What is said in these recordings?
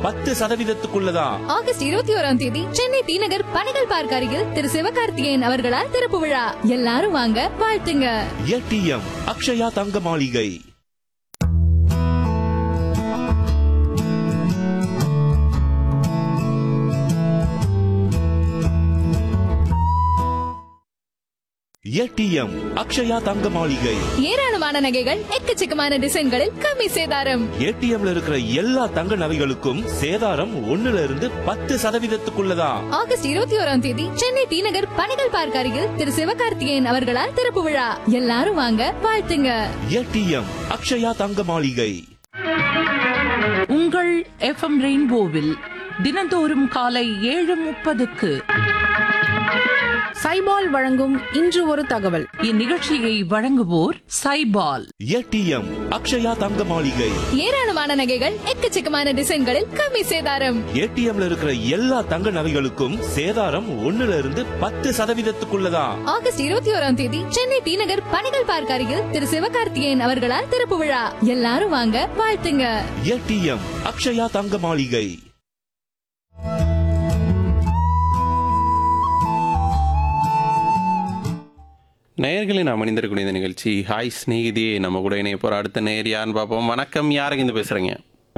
பத்து சதவீதத்துக்குள்ளதான் ஆகஸ்ட் இருபத்தி ஓராம் தேதி சென்னை டி நகர் பணிகள் பார்க் அருகில் திரு சிவகார்த்திகேயன் அவர்களால் திறப்பு விழா எல்லாரும் வாங்க வாழ்த்துங்க ஏடிஎம் அக்ஷயா தங்க மாளிகை ஏடிஎம் அக்ஷயா தங்க மாளிகை ஏராளமான நகைகள் எக்கச்சக்கமான டிசைன்களில் கம்மி சேதாரம் ஏடிஎம்ல இருக்கிற எல்லா தங்க நகைகளுக்கும் சேதாரம் ஒண்ணுல இருந்து பத்து சதவீதத்துக்குள்ளதான் ஆகஸ்ட் இருபத்தி ஓராம் தேதி சென்னை டி நகர் பணிகள் பார்க் அருகில் திரு சிவகார்த்திகேயன் அவர்களால் திறப்பு விழா எல்லாரும் வாங்க வாழ்த்துங்க ஏடிஎம் அக்ஷயா தங்க மாளிகை உங்கள் எஃப்எம் ரெயின்போவில் தினந்தோறும் காலை ஏழு முப்பதுக்கு சைபால் வழங்கும் இன்று ஒரு தகவல் இந்நிகழ்ச்சியை வழங்குவோர் சைபால் ஏடிஎம் அக்ஷயா தங்க மாளிகை ஏராளமான நகைகள் எக்கச்சக்கமான டிசைன்களில் கம்மி சேதாரம் ஏடிஎம்ல இருக்கிற எல்லா தங்க நகைகளுக்கும் சேதாரம் ஒண்ணுல இருந்து பத்து சதவீதத்துக்குள்ளதான் ஆகஸ்ட் இருபத்தி ஓராம் தேதி சென்னை டி நகர் பணிகள் பார்க் அருகில் திரு சிவகார்த்திகேயன் அவர்களால் திறப்பு விழா எல்லாரும் வாங்க வாழ்த்துங்க ஏடிஎம் அக்ஷயா தங்க மாளிகை நேயர்களை நாம் அணிந்திருக்கக்கூடிய இந்த நிகழ்ச்சி ஹாய் ஸ்நேகிதியே நம்ம கூட இணைய போற அடுத்த நேயர் யாருன்னு பார்ப்போம் வணக்கம் யாருக்கு இந்த பேசுறீங்க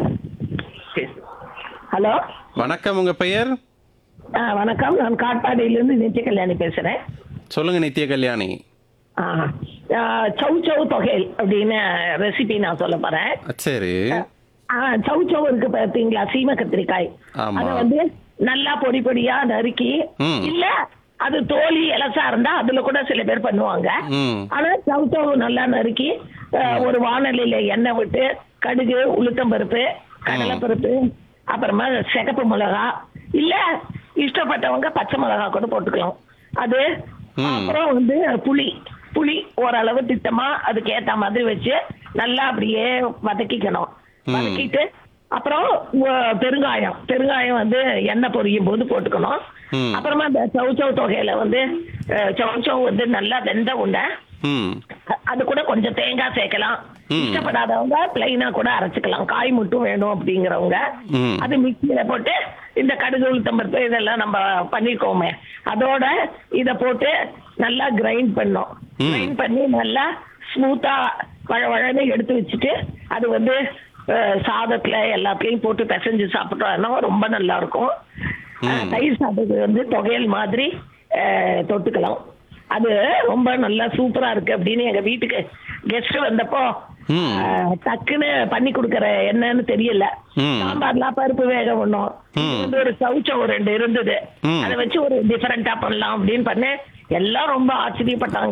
ஹலோ வணக்கம் உங்க பெயர் ஆ, வணக்கம் நான் காட்பாடியிலிருந்து நித்திய கல்யாணி பேசுறேன் சொல்லுங்க நித்ய கல்யாணி ஆ, ஆ, சௌ சௌ தொகைல் அப்படின்னு ரெசிபி நான் சொல்ல போறேன் சரி ஆ, சௌ சௌ இருக்கு பாத்தீங்களா சீம கத்திரிக்காய் ஆமா. அத வந்து நல்லா பொடி பொடியா நறுக்கி ம். இல்ல அது தோலி இலசா இருந்தா அதுல கூட சில பேர் பண்ணுவாங்க ம் ஆனா சௌ சௌ நல்லா நறுக்கி ஆ, ஒரு வானலியில எண்ணெய் விட்டு கடுகு உளுத்தம்பருப்பு கடலைப்பருப்பு அப்புறமா சிகப்பு மிளகா இல்ல இஷ்டப்பட்டவங்க பச்சை மிளகா கூட போட்டுக்கலாம் அது ம். அப்புறம் வந்து புளி புளி ஓரளவு திட்டமா அதுக்கு ஏத்த மாதிரி வச்சு நல்லா அப்படியே வதக்கிக்கணும் ம். வதக்கிட்டு அப்புறம் உ- பெருங்காயம் பெருங்காயம் வந்து எண்ணெய் பொரியும் போது போட்டுக்கணும் ம். அப்புறமா இந்த சௌச்சௌ தொகையில வந்து அஹ், சௌச்சௌ வந்து நல்லா வெந்த உண்டை ம் அ- அது கூட கொஞ்சம் தேங்காய் சேர்க்கலாம் ம். இஷ்டப்படாதவங்க பிளைனா கூட அரைச்சுக்கலாம் காய் மட்டும் வேணும் அப்படிங்கிறவங்க ம். அது மிக்சியில போட்டு இந்த கடுகு உளுத்தம்பருப்பு இதெல்லாம் நம்ம பண்ணிருக்கோமே அதோட இத போட்டு நல்லா கிரைண்ட் பண்ணோம் ம். கிரைண்ட் பண்ணி நல்லா ஸ்மூத்தா வழவழன்னு எடுத்து வச்சுட்டு அது வந்து அஹ், சாதத்துல எல்லாத்துலயும் போட்டு பிசைஞ்சு சாப்பிட்டோம்னா ரொம்ப நல்லா இருக்கும் அஹ், தயிர் சாதத்துக்கு வந்து தொகையல் மாதிரி அஹ், தொட்டுக்கலாம் அது ரொம்ப நல்லா சூப்பரா இருக்கு அப்படின்னு எங்க வீட்டுக்கு கெஸ்ட் வந்தப்போ ம். அஹ், டக்குன்னு பண்ணி கொடுக்கற என்னன்னு தெரியல ம். சாம்பார்லாம் பருப்பு வேக ஒண்ணும் இது வந்து ஒரு சவுச்ச ஒரு ரெண்டு இருந்தது ம். அதை வச்சு ஒரு டிஃபரெண்டா பண்ணலாம் அப்படின்னு பண்ணு எல்லாம் ரொம்ப ஆச்சரியப்பட்டாங்க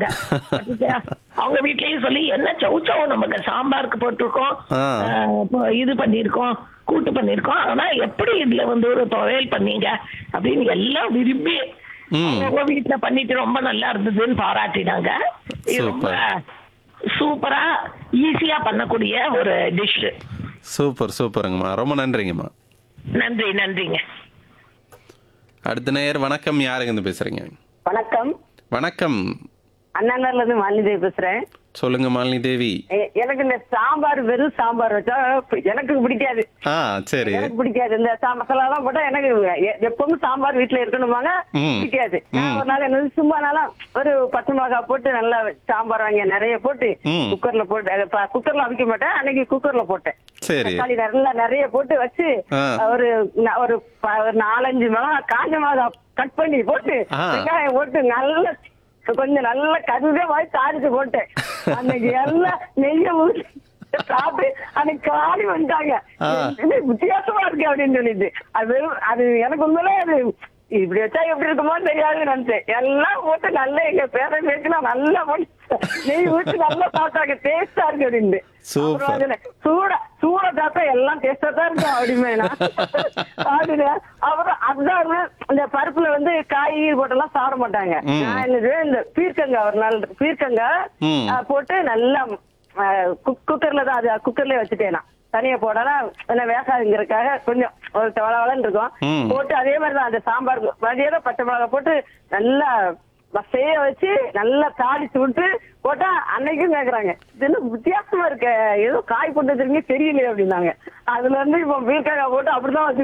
அவங்க வீட்லயும் சொல்லி என்ன சவுச்சவ நமக்கு சாம்பாருக்கு போட்டிருக்கோம் ஆ. அஹ், இப்போ இது பண்ணிருக்கோம் கூட்டு பண்ணிருக்கோம் ஆனா எப்படி இதுல வந்து ஒரு துவையல் பண்ணீங்க அப்படின்னு எல்லாம் விரும்பி ம். அவங்க வீட்டுல பண்ணிட்டு ரொம்ப நல்லா இருந்ததுன்னு பாராட்டினாங்க இது ரொம்ப சூப்பரா ஈஸியா பண்ணக்கூடிய ஒரு டிஷ் சூப்பர் சூப்பருங்கம்மா ரொம்ப நன்றிங்கம்மா நன்றி நன்றிங்க அடுத்த நேயர் வணக்கம் யாருங்க இருந்து பேசுறீங்க வணக்கம் வணக்கம் அண்ணாநகர்ல இருந்து மாலிதேவி பேசுறேன் சொல்லுங்க மாலினி தேவி எ- எனக்கு இந்த சாம்பார் வெறும் சாம்பார் வச்சா பி- எனக்கு பிடிக்காது ஆ சரி எனக்கு பிடிக்காது இந்த சா- மசாலா எல்லாம் போட்டா எனக்கு எ- எப்பவும் சாம்பார் வீட்டுல இருக்கணுமாங்க ம். பிடிக்காது நான் ம். ஒரு நாள் என்ன சும்மா நாளா ஒரு பச்சை மிளகா போட்டு நல்லா சாம்பார் வாங்கி நிறைய போட்டு ம். குக்கர்ல போட்டு அது ப- குக்கர்ல அவிக்க மாட்டேன் அன்னைக்கு குக்கர்ல போட்டேன் சரி தக்காளி நல்லா நிறைய போட்டு வச்சு ஆ. ஒரு ந- ஒரு ப- ஒரு நாலஞ்சு மிளகா காஞ்ச மிளகா கட் பண்ணி போட்டு ஆ. வெங்காயம் போட்டு நல்ல கொஞ்சம் நல்ல கருவே மாதிரி தாளிச்சு போட்டேன் அன்னைக்கு எல்லாம் நெய்ய ஊத்தி சாப்பிட்டு அன்னைக்கு காலி வந்துட்டாங்க ஆ. இது வித்தியாசமா இருக்கு அப்படின்னு சொல்லிட்டு அது வெறும் அது எனக்கு உண்மையிலே அது இப்படி வச்சா எப்படி இருக்குமோ தெரியாதுன்னு நினைச்சேன் எல்லாம் போட்டு நல்லா எங்க பேர பேச்சுலாம் நல்லா போட்டு நெய் ஊத்தி நல்லா சாப்பிட்டாங்க டேஸ்டா இருக்கு அப்படின்னு Super. அப்புறம் அதுல சூட சூட சாப்பிட்டா எல்லாம் டேஸ்டா தான் இருக்கும் அப்படிமே நான் அப்படின்னு அப்புறம் அதுதான் இந்த பருப்புல வந்து காய் போட்டெல்லாம் சாப்பிட மாட்டாங்க ம். நான் என்னது இந்த பீர்க்கங்காய் ஒரு நாள் பீர்க்கங்காய் ம். ஆ, போட்டு நல்லா ஆஹ், குக்- குக்கர்ல தான் அது குக்கர்லயே வச்சுட்டேன் நான் தனியா போடானா என்ன வேகாதுங்கிறதுக்காக கொஞ்சம் ஒரு வளவளன்னு ம். இருக்கும் போட்டு அதே மாதிரி தான் அந்த சாம்பார் மதியம் பச்சை மிளகா போட்டு நல்லா செய்ய வச்சு நல்லா தாளிச்சு விட்டு போட்டா அன்னைக்கும் கேக்குறாங்க இது என்ன வித்தியாசமா இருக்க ஏதோ காய் போட்டு வச்சிருக்கீங்க தெரியலையே அப்படின்னாங்க அதுல இருந்து இப்போ பீர்க்கங்காய் போட்டு அப்படிதான் வச்சு